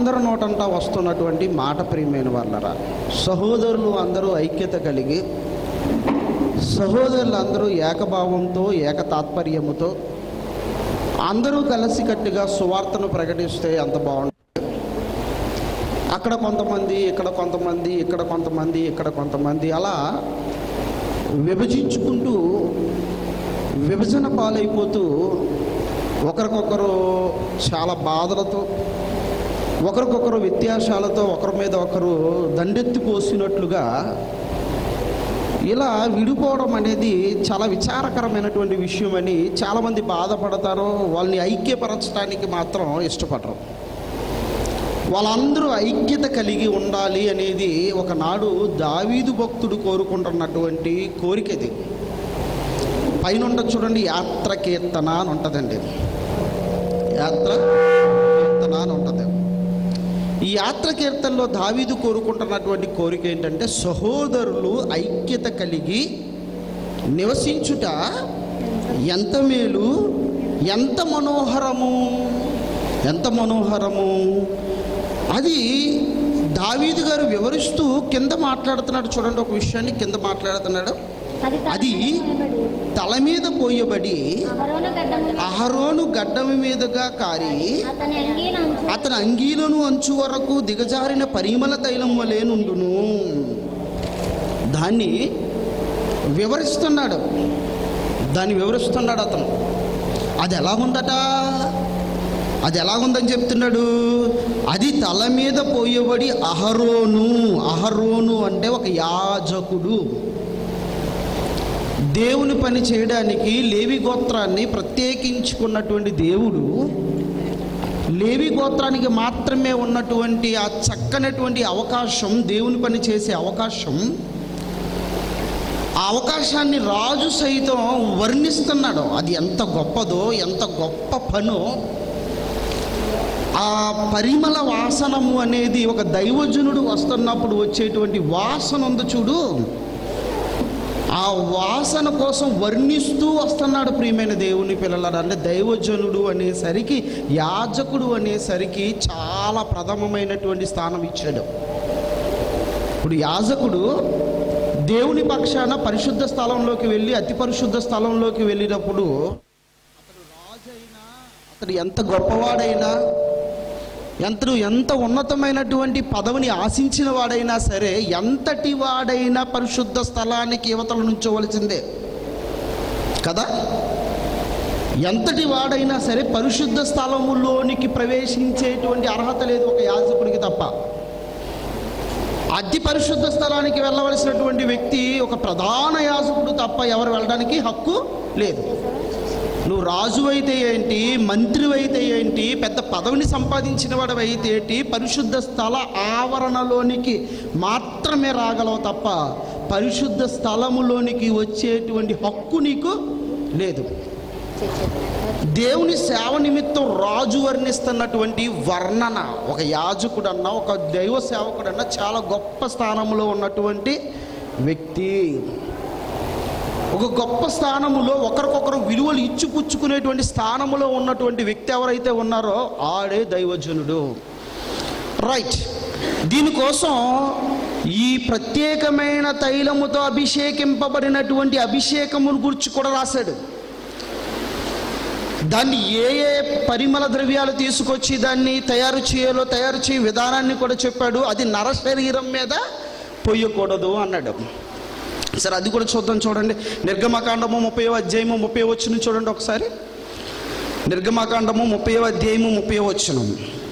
అందరి నోటంతా వస్తున్నటువంటి మాట ప్రియమైన వాళ్ళరా సహోదరులు అందరూ ఐక్యత కలిగి సహోదరులు అందరూ ఏకభావంతో ఏక తాత్పర్యముతో అందరూ కలిసికట్టుగా సువార్తను ప్రకటిస్తే ఎంత బాగుంటుంది అక్కడ కొంతమంది ఇక్కడ కొంతమంది ఇక్కడ కొంతమంది ఇక్కడ కొంతమంది అలా విభజించుకుంటూ విభజన పాలైపోతూ ఒకరికొకరు చాలా బాధలతో ఒకరికొకరు వ్యత్యాసాలతో ఒకరి మీద ఒకరు దండెత్తి పోసినట్లుగా ఇలా విడిపోవడం అనేది చాలా విచారకరమైనటువంటి విషయం అని చాలామంది బాధపడతారు వాళ్ళని ఐక్యపరచడానికి మాత్రం ఇష్టపడరు వాళ్ళందరూ ఐక్యత కలిగి ఉండాలి అనేది ఒకనాడు దావీదు భక్తుడు కోరుకుంటున్నటువంటి కోరికది పైన ఉంటుంది చూడండి యాత్ర కీర్తన అని ఉంటుందండి యాత్ర కీర్తన అని ఉంటుంది ఈ యాత్ర కీర్తనలో దావీదు కోరుకుంటున్నటువంటి కోరిక ఏంటంటే సహోదరులు ఐక్యత కలిగి నివసించుట ఎంత మేలు ఎంత మనోహరము ఎంత మనోహరము అది దావీదు గారు వివరిస్తూ కింద మాట్లాడుతున్నాడు చూడండి ఒక విషయాన్ని కింద మాట్లాడుతున్నాడు అది తల మీద పోయబడి అహరోను గడ్డములు అహరోను గడ్డం మీదుగా కారి అతని అంగీనంచు అతని అంగీలను అంచు వరకు దిగజారిన పరిమళ తైలం వలె నుండును దాన్ని వివరిస్తున్నాడు దాన్ని వివరిస్తున్నాడు అతను అది ఎలా ఉందట అది ఎలా ఉందని చెప్తున్నాడు అది తల మీద పోయబడి అహరోను అహరోను అంటే ఒక యాజకుడు దేవుని పని చేయడానికి లేవి గోత్రాన్ని ప్రత్యేకించుకున్నటువంటి దేవుడు లేవి గోత్రానికి మాత్రమే ఉన్నటువంటి ఆ చక్కనటువంటి అవకాశం దేవుని పని చేసే అవకాశం ఆ అవకాశాన్ని రాజు సైతం వర్ణిస్తున్నాడు అది ఎంత గొప్పదో ఎంత గొప్ప పనో ఆ పరిమళ వాసనము అనేది ఒక దైవజనుడు వస్తున్నప్పుడు వచ్చేటువంటి వాసన ఉంది చూడు ఆ వాసన కోసం వర్ణిస్తూ వస్తున్నాడు ప్రియమైన దేవుని పిల్లలారా అంటే దైవజనుడు అనేసరికి యాజకుడు అనేసరికి చాలా ప్రథమమైనటువంటి స్థానం ఇచ్చాడు ఇప్పుడు యాజకుడు దేవుని పక్షాన పరిశుద్ధ స్థలంలోకి వెళ్ళి అతి పరిశుద్ధ స్థలంలోకి వెళ్ళినప్పుడు అతడు రాజైనా అతడు ఎంత గొప్పవాడైనా ఎంత ఎంత ఉన్నతమైనటువంటి పదవిని ఆశించిన వాడైనా సరే ఎంతటి వాడైనా పరిశుద్ధ స్థలానికి యువతల నుంచోవలసిందే కదా ఎంతటి వాడైనా సరే పరిశుద్ధ స్థలములోనికి ప్రవేశించేటువంటి అర్హత లేదు ఒక యాజకుడికి తప్ప అతి పరిశుద్ధ స్థలానికి వెళ్ళవలసినటువంటి వ్యక్తి ఒక ప్రధాన యాజకుడు తప్ప ఎవరు వెళ్ళడానికి హక్కు లేదు నువ్వు రాజు అయితే ఏంటి మంత్రి అయితే ఏంటి పెద్ద పదవిని సంపాదించిన వాడు అయితే ఏంటి పరిశుద్ధ స్థల ఆవరణలోనికి మాత్రమే రాగలవు తప్ప పరిశుద్ధ స్థలములోనికి వచ్చేటువంటి హక్కు నీకు లేదు దేవుని సేవ నిమిత్తం రాజు వర్ణిస్తున్నటువంటి వర్ణన ఒక యాజకుడన్నా ఒక దైవ సేవకుడన్నా చాలా గొప్ప స్థానంలో ఉన్నటువంటి వ్యక్తి ఒక గొప్ప స్థానములో ఒకరికొకరు విలువలు ఇచ్చిపుచ్చుకునేటువంటి స్థానములో ఉన్నటువంటి వ్యక్తి ఎవరైతే ఉన్నారో ఆడే దైవజనుడు రైట్ దీనికోసం ఈ ప్రత్యేకమైన తైలముతో అభిషేకింపబడినటువంటి అభిషేకమును గురించి కూడా రాశాడు దాన్ని ఏ ఏ పరిమళ ద్రవ్యాలు తీసుకొచ్చి దాన్ని తయారు చేయాలో తయారు చేయ విధానాన్ని కూడా చెప్పాడు అది నర శరీరం మీద పొయ్యకూడదు అన్నాడు సరే అది కూడా చూద్దాం చూడండి నిర్గమకాండము ముప్పై అధ్యాయము ముప్పై వచ్చును చూడండి ఒకసారి నిర్గమకాండము ముప్పై అధ్యాయము ముప్పై వచ్చును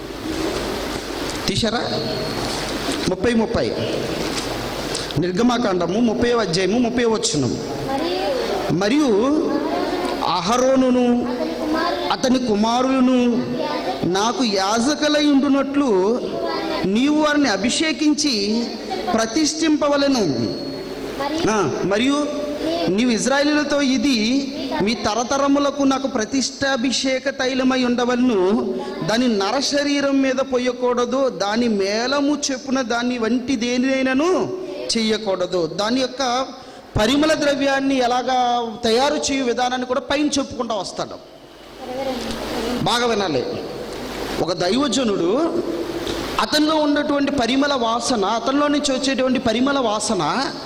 తీశారా ముప్పై ముప్పై నిర్గమకాండము ముప్పై అధ్యాయము ముప్పై వచ్చును మరియు మరియు అహరోనును అతని అతని కుమారులు కుమారులను నాకు యాజకులై ఉండునట్లు నీవు వారిని అభిషేకించి ప్రతిష్ఠింపవలను మరియు ఆ, మరియు నీవు ఇజ్రాయేలులతో ఇది మీ తరతరములకు నాకు ప్రతిష్టాభిషేక తైలమై ఉండవలను దాని నర శరీరం మీద పోయకూడదు దాని మేలము చెప్పున దాని వంటి దేనినైనాను చెయ్యకూడదు దాని యొక్క పరిమళ ద్రవ్యాన్ని ఎలాగా తయారు చేయు విధానాన్ని కూడా పైన చెప్పుకుంటూ వస్తాడు బాగా వినాలి ఒక దైవజనుడు అతనిలో ఉన్నటువంటి పరిమళ వాసన అతనిలో నుంచి వచ్చేటువంటి పరిమళ వాసన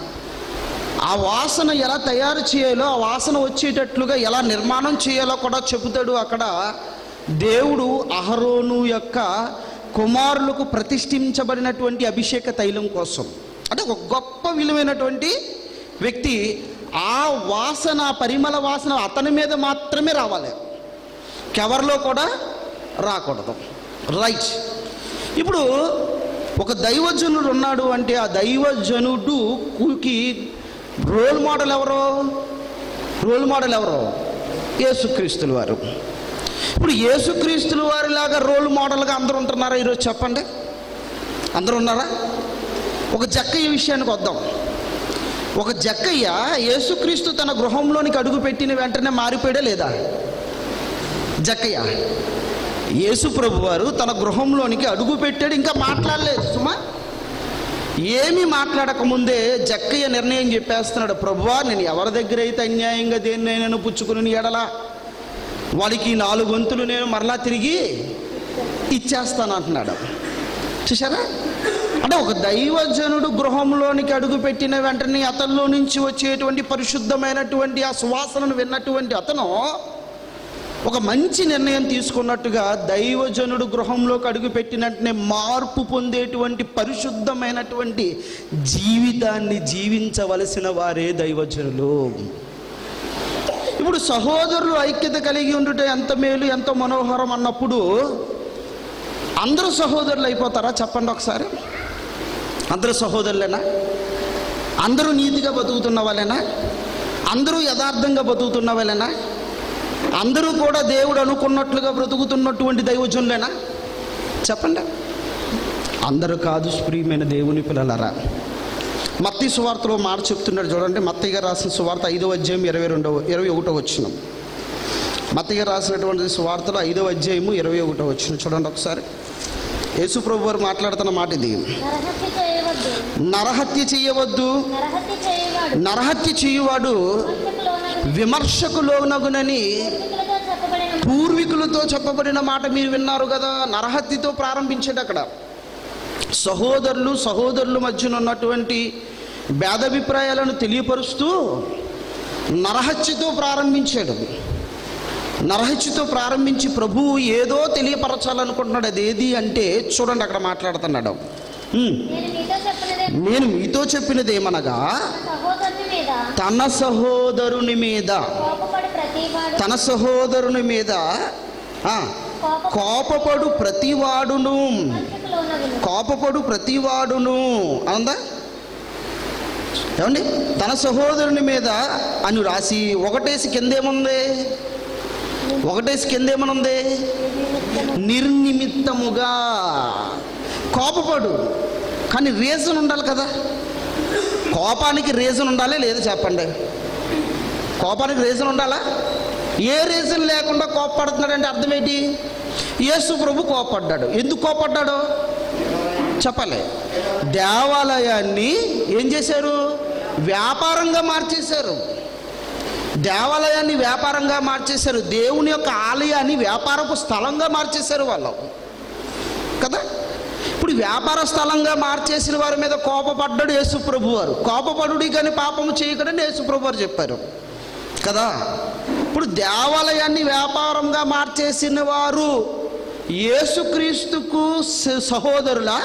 ఆ వాసన ఎలా తయారు చేయాలో ఆ వాసన వచ్చేటట్లుగా ఎలా నిర్మాణం చేయాలో కూడా చెబుతాడు అక్కడ దేవుడు అహరోను యొక్క కుమారులకు ప్రతిష్ఠించబడినటువంటి అభిషేక తైలం కోసం అంటే ఒక గొప్ప విలువైనటువంటి వ్యక్తి ఆ వాసన పరిమళ వాసన అతని మీద మాత్రమే రావాలి కెవరిలో కూడా రాకూడదు రైట్ ఇప్పుడు ఒక దైవజనుడు ఉన్నాడు అంటే ఆ దైవజనుడుకి రోల్ మోడల్ ఎవరు రోల్ మోడల్ ఎవరు యేసుక్రీస్తుల వారు ఇప్పుడు యేసుక్రీస్తుల వారిలాగా రోల్ మోడల్గా అందరూ ఉంటున్నారా ఈరోజు చెప్పండి అందరూ ఉన్నారా ఒక జక్కయ్య విషయానికి వద్దాం ఒక జక్కయ్య యేసుక్రీస్తు తన గృహంలోనికి అడుగు పెట్టిన వెంటనే మారిపోయాడా లేదా జక్కయ్య యేసు ప్రభు వారు తన గృహంలోనికి అడుగు పెట్టాడు ఇంకా మాట్లాడలేదు సుమా ఏమీ మాట్లాడకముందే జక్కయ్య నిర్ణయం చెప్పేస్తున్నాడు ప్రభువా నేను ఎవరి దగ్గర అయితే అన్యాయంగా దేన్నైనా పుచ్చుకుని ఎడలా వాడికి ఈ నాలుగు వంతులు నేను మరలా తిరిగి ఇచ్చేస్తాను అంటున్నాడు చూసారా అంటే ఒక దైవజనుడు గృహంలోనికి అడుగు పెట్టిన వెంటనే అతనిలో నుంచి వచ్చేటువంటి పరిశుద్ధమైనటువంటి ఆ సువాసనను విన్నటువంటి అతను ఒక మంచి నిర్ణయం తీసుకున్నట్టుగా దైవజనుడు గృహంలోకి అడుగు పెట్టినట్టునే మార్పు పొందేటువంటి పరిశుద్ధమైనటువంటి జీవితాన్ని జీవించవలసిన వారే దైవజనులు ఇప్పుడు సహోదరులు ఐక్యత కలిగి ఉండుట ఎంత మేలు ఎంత మనోహరం అన్నప్పుడు అందరూ సహోదరులు అయిపోతారా చెప్పండి ఒకసారి అందరూ సహోదరులేనా అందరూ నీతిగా బతుకుతున్న వాళ్ళేనా అందరూ యథార్థంగా బతుకుతున్న వాళ్ళేనా అందరూ కూడా దేవుడు అనుకున్నట్లుగా బ్రతుకుతున్నటువంటి దైవజనులేనా చెప్పండి అందరూ కాదు ప్రియమైన దేవుని పిల్లలరా మత్తి సువార్తలో మాట చెప్తున్నాడు చూడండి మత్తిగా రాసిన సువార్త ఐదో అధ్యాయం ఇరవై రెండవ ఇరవై ఒకటో వచ్చిన మత్తిగా రాసినటువంటి సువార్తలో ఐదో అధ్యాయము ఇరవై ఒకటో వచ్చిన చూడండి ఒకసారి యేసు ప్రభు వారు మాట్లాడుతున్న మాట ఇది నరహత్య చేయవద్దు నరహత్య చేయవద్దు నరహత్య చేయవాడు నరహత్య చేయువాడు విమర్శకులోనగు విమర్శకు లోనగునని పూర్వీకులతో చెప్పబడిన పూర్వీకులతో చెప్పబడిన మాట మీరు విన్నారు కదా నరహత్యతో ప్రారంభించాడు అక్కడ సహోదరులు సహోదరుల మధ్యన ఉన్నటువంటి భేదాభిప్రాయాలను తెలియపరుస్తూ నరహత్యతో ప్రారంభించాడు నరహత్యతో ప్రారంభించి ప్రభువు ఏదో తెలియపరచాలనుకుంటున్నాడు అది ఏది అంటే చూడండి అక్కడ మాట్లాడుతున్నాడు "ఉమ్, నేను మీతో చెప్పినదే నేను మీతో చెప్పినది ఏమనగా సహోదరుని మీద తన సహోదరుని మీద కోపపడి ప్రతివాడు తన సహోదరుని మీద ఆ, కోప కోపపడు ప్రతివాడును విమర్శకులోనగును కోపపడు ప్రతివాడును అందా ఏమండి తన సహోదరుని మీద అని రాసి ఒకటేసి కిందేముంది ఒకటేసి కిందేమనుంది నిర్నిమిత్తముగా కోపపడు కానీ రీజన్ ఉండాలి కదా కోపానికి రీజన్ ఉండాలి లేదు చెప్పండి కోపానికి రీజన్ ఉండాలా ఏ రీజన్ లేకుండా కోపపడుతున్నాడంటే అర్థం ఏంటి యేసు ప్రభు కోపడ్డాడు ఎందుకు కోపడ్డాడు చెప్పాలి దేవాలయాన్ని ఏం చేశారు వ్యాపారంగా మార్చేశారు దేవాలయాన్ని వ్యాపారంగా మార్చేశారు దేవుని యొక్క ఆలయాన్ని వ్యాపారపు స్థలంగా మార్చేశారు వాళ్ళు కదా ఇప్పుడు వ్యాపార స్థలంగా మార్చేసిన వారి మీద కోపపడ్డాడు యేసుప్రభు వారు కోపపడుడి కానీ పాపము చేయకడని యేసుప్రభు వారు చెప్పారు కదా ఇప్పుడు దేవాలయాన్ని వ్యాపారంగా మార్చేసిన వారు యేసుక్రీస్తుకు స- సహోదరులా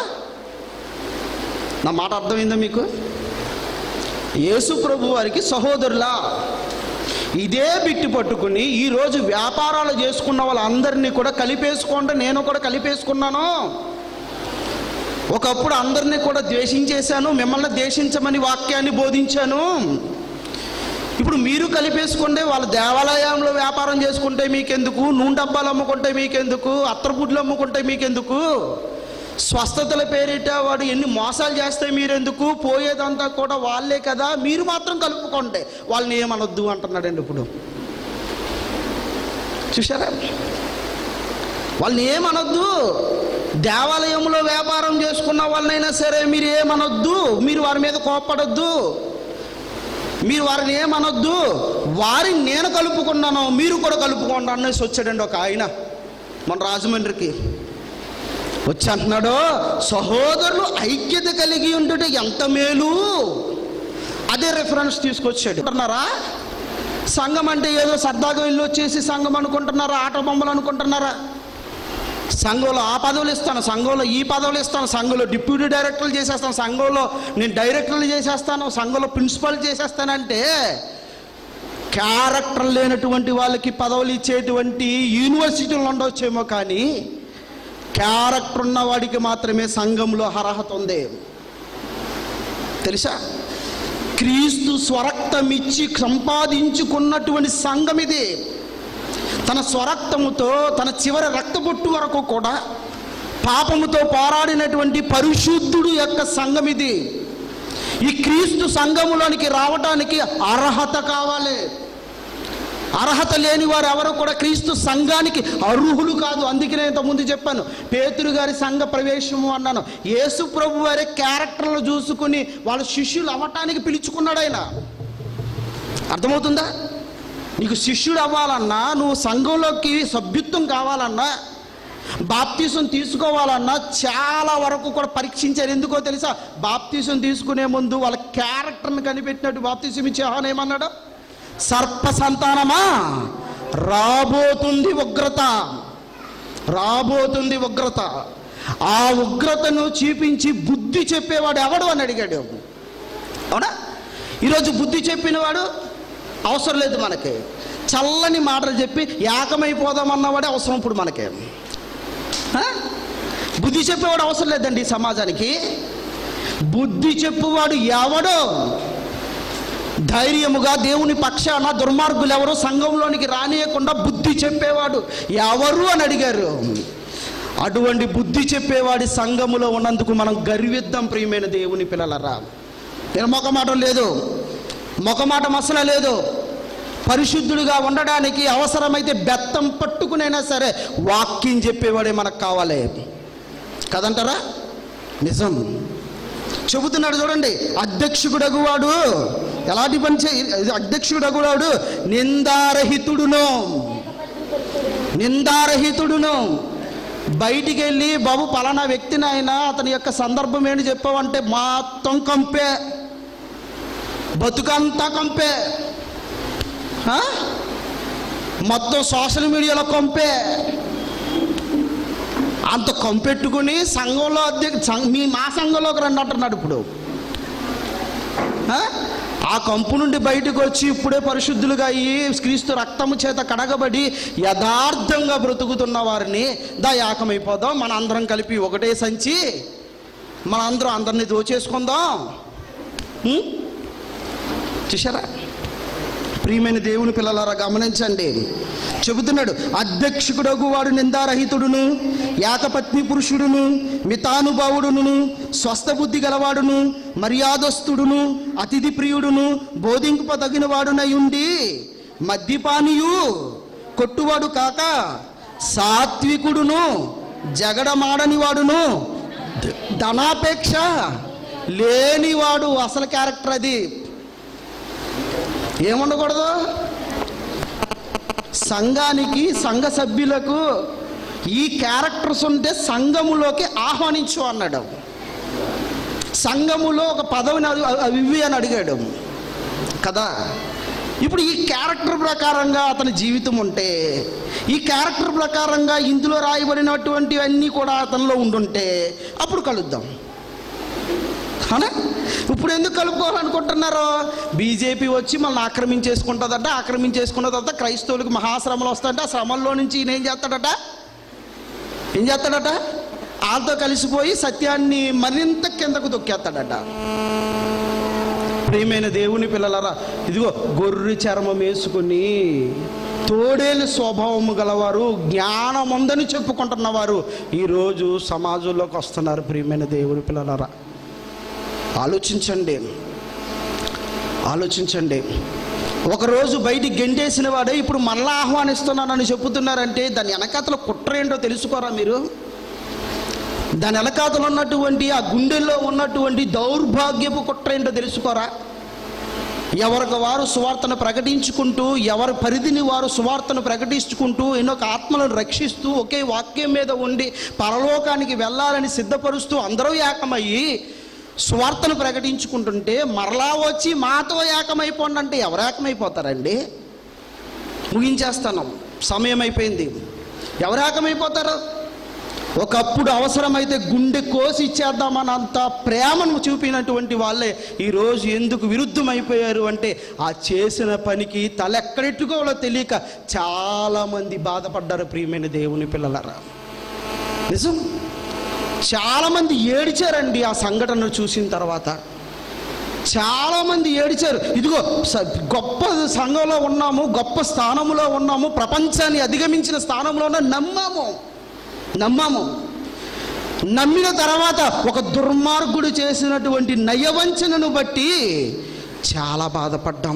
నా మాట అర్థమైందా మీకు యేసు ప్రభు వారికి సహోదరులా ఇదే బిట్టి పట్టుకుని ఈరోజు వ్యాపారాలు చేసుకున్న వాళ్ళందరినీ కూడా కలిపేసుకోండి నేను కూడా కలిపేసుకున్నాను ఒకప్పుడు అందరినీ కూడా ద్వేషించేశాను మిమ్మల్ని ద్వేషించమని వాక్యాన్ని బోధించాను ఇప్పుడు మీరు కలిపేసుకోండి వాళ్ళ దేవాలయంలో వ్యాపారం చేసుకుంటే మీకెందుకు నూనె డబ్బాలు అమ్ముకుంటే మీకెందుకు అత్తరపుడ్లు అమ్ముకుంటే మీకెందుకు స్వస్థతల పేరిట వాడు ఎన్ని మోసాలు చేస్తే మీరెందుకు పోయేదంతా కూడా వాళ్ళే కదా మీరు మాత్రం కలుపుకోండి వాళ్ళని ఏమనొద్దు అంటున్నాడండి ఇప్పుడు చూసారా వాళ్ళని ఏమనొద్దు దేవాలయంలో వ్యాపారం చేసుకున్న వాళ్ళనైనా సరే మీరు ఏమనొద్దు మీరు వారి మీద కోప్పడొద్దు మీరు వారిని ఏమనొద్దు వారిని నేను కలుపుకున్నాను మీరు కూడా కలుపుకోండి అనేసి వచ్చాడండి ఒక ఆయన మన రాజమండ్రికి వచ్చి అంటున్నాడు సహోదరులు ఐక్యత కలిగి ఉండుట ఎంత మేలు అదే రెఫరెన్స్ తీసుకొచ్చాడు అంటున్నారా సంఘం అంటే ఏదో సరదాగా వెళ్ళి వచ్చేసి సంఘం అనుకుంటున్నారా ఆట బొమ్మలు అనుకుంటున్నారా సంఘంలో ఆ పదవులు ఇస్తాను సంఘంలో ఈ పదవులు ఇస్తాను సంఘంలో డిప్యూటీ డైరెక్టర్లు చేసేస్తాను సంఘంలో నేను డైరెక్టర్లు చేసేస్తాను సంఘంలో ప్రిన్సిపల్ చేసేస్తానంటే క్యారెక్టర్ లేనటువంటి వాళ్ళకి పదవులు ఇచ్చేటువంటి యూనివర్సిటీలు ఉండవచ్చేమో కానీ క్యారెక్టర్ ఉన్న వాడికి మాత్రమే సంఘంలో అర్హత ఉంది తెలుసా క్రీస్తు స్వరక్తం ఇచ్చి సంపాదించుకున్నటువంటి సంఘం ఇది తన స్వరక్తముతో తన చివరి రక్తబొట్టు వరకు కూడా పాపముతో పోరాడినటువంటి పరిశుద్ధుడు యొక్క సంఘం ఇది ఈ క్రీస్తు సంఘములోనికి రావడానికి అర్హత కావాలి అర్హత లేని వారు ఎవరు కూడా క్రీస్తు సంఘానికి అర్హులు కాదు అందుకే నేను ఇంతకుముందు చెప్పాను పేతురు గారి సంఘ ప్రవేశము అన్నాను యేసు ప్రభు వారి క్యారెక్టర్లు చూసుకుని వాళ్ళ శిష్యులు అవ్వటానికి పిలుచుకున్నాడు ఆయన అర్థమవుతుందా నీకు శిష్యుడు అవ్వాలన్నా నువ్వు సంఘంలోకి సభ్యత్వం కావాలన్నా బాప్తీసం తీసుకోవాలన్నా చాలా వరకు కూడా పరీక్షించారు ఎందుకో తెలుసా బాప్తీసం తీసుకునే ముందు వాళ్ళ క్యారెక్టర్ని కనిపెట్టినట్టు బాప్తీసం ఇచ్చే యోహాను ఏమన్నాడు సర్ప సంతానమా రాబోతుంది ఉగ్రత రాబోతుంది ఉగ్రత ఆ ఉగ్రతను చూపించి బుద్ధి చెప్పేవాడు ఎవడు అని అడిగాడు అవునా ఈరోజు బుద్ధి చెప్పినవాడు అవసరం లేదు మనకి చల్లని మాటలు చెప్పి ఏకమైపోదాం అన్నవాడే అవసరం ఇప్పుడు మనకి ఆ? బుద్ధి చెప్పేవాడు అవసరం లేదండి ఈ సమాజానికి బుద్ధి చెప్పువాడు ఎవడో ధైర్యముగా దేవుని పక్షాన దుర్మార్గులు ఎవరు సంఘంలోనికి రానియకుండా బుద్ధి చెప్పేవాడు ఎవరు అని అడిగారు అటువంటి బుద్ధి చెప్పేవాడి సంఘములో ఉన్నందుకు మనం గర్విద్దాం ప్రియమైన దేవుని పిల్లలరా నేను మొకమాటం లేదు మొకమాటం అసలు లేదు పరిశుద్ధుడిగా ఉండడానికి అవసరమైతే బెత్తం పట్టుకునైనా సరే వాక్యం చెప్పేవాడే మనకు కావాలి కదంటారా నిజం చెబుతున్నాడు చూడండి అధ్యక్షుడగువాడు ఎలాంటి పని చేయి అధ్యక్షుడగువాడు నిందారహితుడును నిందారహితుడును బయటికి వెళ్ళి బాబు పలానా వ్యక్తిని ఆయన అతని యొక్క సందర్భం ఏంటి చెప్పావంటే మొత్తం కంపే బతుకంతా కంపే ఆ? మొత్తం సోషల్ మీడియాలో కంపే అంత కంపెట్టుకుని సంఘంలో అధ్యక్ష సం- మీ మా సంఘంలోకి రండి అంటున్నాడు ఇప్పుడు ఆ? ఆ కంపు నుండి బయటకు వచ్చి ఇప్పుడే పరిశుద్ధులుగా అయ్యి క్రీస్తు రక్తము చేత కడగబడి యథార్థంగా బ్రతుకుతున్న వారిని దా ఏకమైపోదాం మన అందరం కలిపి ఒకటే సంచి మన అందరం అందరినీ దోచేసుకుందాం ఉం? చూసారా ప్రియమైన దేవుని పిల్లలారా గమనించండి చెబుతున్నాడు అధ్యక్షుడగు వాడు నిందారహితుడును ఏకపత్ని పురుషుడును మితానుభావుడును స్వస్థ బుద్ధి గలవాడును మర్యాదస్తుడును అతిథి ప్రియుడును బోధింపదగిన వాడునై ఉండి మద్యపానీయు కొట్టువాడు కాక సాత్వికుడును జగడమాడని వాడును ధ- ధనాపేక్ష లేనివాడు అసలు క్యారెక్టర్ అది ఏముండకూడదు సంఘానికి సంఘ సభ్యులకు ఈ క్యారెక్టర్స్ ఉంటే సంఘములోకి ఆహ్వానించు అన్నాడు సంఘములో ఒక పదవిని అవి అవి ఇవి అని అడిగాడు కదా ఇప్పుడు ఈ క్యారెక్టర్ ప్రకారంగా అతని జీవితం ఉంటే ఈ క్యారెక్టర్ ప్రకారంగా ఇందులో రాయబడినటువంటివన్నీ కూడా అతనిలో ఉండుంటే అప్పుడు కలుద్దాం అవునా ఇప్పుడు ఎందుకు కలుపుకోవాలనుకుంటున్నారు బీజేపీ వచ్చి మనల్ని ఆక్రమించేసుకుంటుందట ఆక్రమించేసుకున్న తర్వాత క్రైస్తవులకు మహాశ్రమలు వస్తాయంట ఆ శ్రమల్లో నుంచి ఈయన ఏం చేస్తాడట ఏం చేస్తాడట వాళ్ళతో కలిసిపోయి సత్యాన్ని మరింత కిందకు దొక్కేస్తాడట ప్రియమైన దేవుని పిల్లలరా ఇదిగో గొర్రె చర్మం వేసుకుని తోడేలు స్వభావము గలవారు జ్ఞానం ఉందని చెప్పుకుంటున్నవారు ఈరోజు సమాజంలోకి వస్తున్నారు ప్రియమైన దేవుని పిల్లలరా ఆలోచించండి ఆలోచించండి ఒకరోజు బయటికి గెంటేసిన వాడే ఇప్పుడు మళ్ళా ఆహ్వానిస్తున్నానని చెప్పుతున్నారంటే దాని వెనకాతల కుట్ర ఏంటో తెలుసుకోరా మీరు దాని వెనకాతలు ఉన్నటువంటి ఆ గుండెల్లో ఉన్నటువంటి దౌర్భాగ్యపు కుట్ర ఏంటో తెలుసుకోరా ఎవరికి వారు సువార్తను ప్రకటించుకుంటూ ఎవరి పరిధిని వారు సువార్తను ప్రకటించుకుంటూ ఎన్నో ఆత్మలను రక్షిస్తూ ఒకే వాక్యం మీద ఉండి పరలోకానికి వెళ్ళాలని సిద్ధపరుస్తూ అందరూ ఏకమయ్యి సువార్తను ప్రకటించుకుంటుంటే మరలా వచ్చి మాతో ఏకమైపోండి అంటే ఎవరు ఏకమైపోతారండి ముగించేస్తాను సమయం అయిపోయింది ఎవరు ఏకమైపోతారు ఒకప్పుడు అవసరమైతే గుండె కోసి ఇచ్చేద్దామన్నంత ప్రేమను చూపినటువంటి వాళ్ళే ఈరోజు ఎందుకు విరుద్ధమైపోయారు అంటే ఆ చేసిన పనికి తల ఎక్కడెట్టుకోవాలో తెలియక చాలామంది బాధపడ్డారు ప్రియమైన దేవుని పిల్లలరా నిజం చాలామంది ఏడిచారండి ఆ సంఘటనను చూసిన తర్వాత చాలామంది ఏడిచారు ఇదిగో స- గొప్ప సంఘంలో ఉన్నాము గొప్ప స్థానంలో ఉన్నాము ప్రపంచాన్ని అధిగమించిన స్థానంలో ఉన్న నమ్మాము నమ్మాము నమ్మిన తర్వాత ఒక దుర్మార్గుడు చేసినటువంటి నయవంచనను బట్టి చాలా బాధపడ్డాం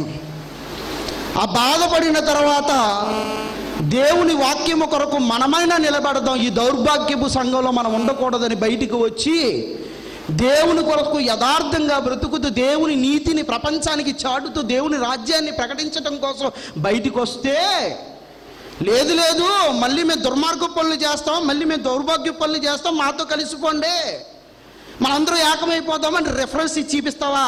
ఆ బాధపడిన తర్వాత దేవుని వాక్యము కొరకు మనమైనా నిలబడదాం ఈ దౌర్భాగ్యపు సంఘంలో మనం ఉండకూడదని బయటికి వచ్చి దేవుని కొరకు యథార్థంగా బ్రతుకుతూ దేవుని నీతిని ప్రపంచానికి చాటుతూ దేవుని రాజ్యాన్ని ప్రకటించడం కోసం బయటికి వస్తే లేదు లేదు మళ్ళీ మేము దుర్మార్గ పనులు చేస్తాం మళ్ళీ మేము దౌర్భాగ్య పనులు చేస్తాం మాతో కలిసిపోండి మనందరూ ఏకమైపోదామని రెఫరెన్స్ ఇచ్చి చూపిస్తావా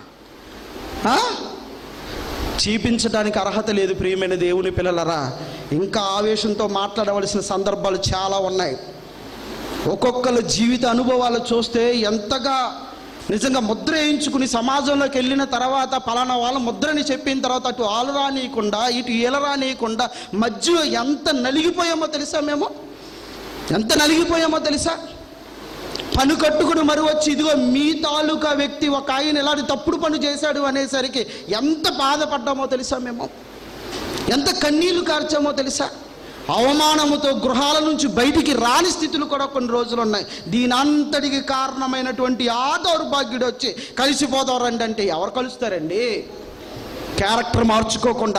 ఆ? చూపించడానికి అర్హత లేదు ప్రియమైన దేవుని పిల్లలరా ఇంకా ఆవేశంతో మాట్లాడవలసిన సందర్భాలు చాలా ఉన్నాయి ఒక్కొక్కరు జీవిత అనుభవాలు చూస్తే ఎంతగా నిజంగా ముద్ర వేయించుకుని సమాజంలోకి వెళ్ళిన తర్వాత పలానా వాళ్ళ ముద్రని చెప్పిన తర్వాత అటు ఆలు రానియకుండా ఇటు ఈల రానియకుండా మధ్యలో ఎంత నలిగిపోయామో తెలుసా మేము ఎంత నలిగిపోయామో తెలుసా పని కట్టుకుని మరి వచ్చి ఇదిగో మీ తాలూకా వ్యక్తి ఒక ఆయన ఇలాంటి తప్పుడు పని చేశాడు అనేసరికి ఎంత బాధపడ్డామో తెలుసా మేము ఎంత కన్నీళ్లు కార్చామో తెలుసా అవమానముతో గృహాల నుంచి బయటికి రాని స్థితులు కూడా కొన్ని రోజులు ఉన్నాయి దీని అంతటికి కారణమైనటువంటి ఆ దౌర్భాగ్యుడు వచ్చి కలిసిపోదాం రండి అంటే ఎవరు కలుస్తారండి క్యారెక్టర్ మార్చుకోకుండా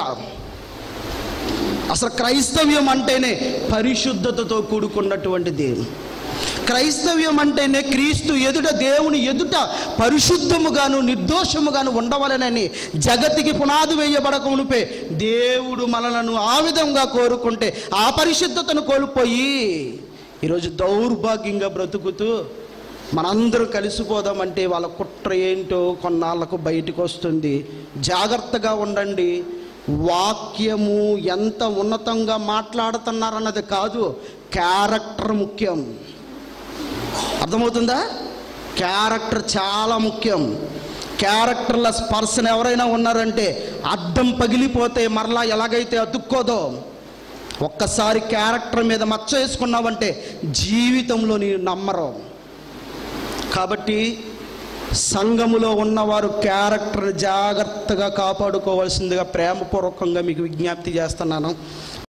అసలు క్రైస్తవ్యం అంటేనే పరిశుద్ధతతో కూడుకున్నటువంటిది క్రైస్తవ్యం అంటేనే క్రీస్తు ఎదుట దేవుని ఎదుట పరిశుద్ధముగాను నిర్దోషముగాను ఉండవలనని జగతికి పునాది వేయబడక మునిపే దేవుడు మనలను ఆ విధంగా కోరుకుంటే ఆ పరిశుద్ధతను కోల్పోయి ఈరోజు దౌర్భాగ్యంగా బ్రతుకుతూ మనందరూ కలిసిపోదామంటే వాళ్ళ కుట్ర ఏంటో కొన్నాళ్ళకు బయటకు వస్తుంది జాగ్రత్తగా ఉండండి వాక్యము ఎంత ఉన్నతంగా మాట్లాడుతున్నారన్నది కాదు క్యారెక్టర్ ముఖ్యం అర్థమవుతుందా క్యారెక్టర్ చాలా ముఖ్యం క్యారెక్టర్లెస్ పర్సన్ ఎవరైనా ఉన్నారంటే అడ్డం పగిలిపోతే మరలా ఎలాగైతే అతుక్కోదో ఒక్కసారి క్యారెక్టర్ మీద మచ్చ వేసుకున్నావంటే జీవితంలో నీ నమ్మరు కాబట్టి సంఘములో ఉన్నవారు క్యారెక్టర్ జాగ్రత్తగా కాపాడుకోవాల్సిందిగా ప్రేమపూర్వకంగా మీకు విజ్ఞప్తి చేస్తున్నాను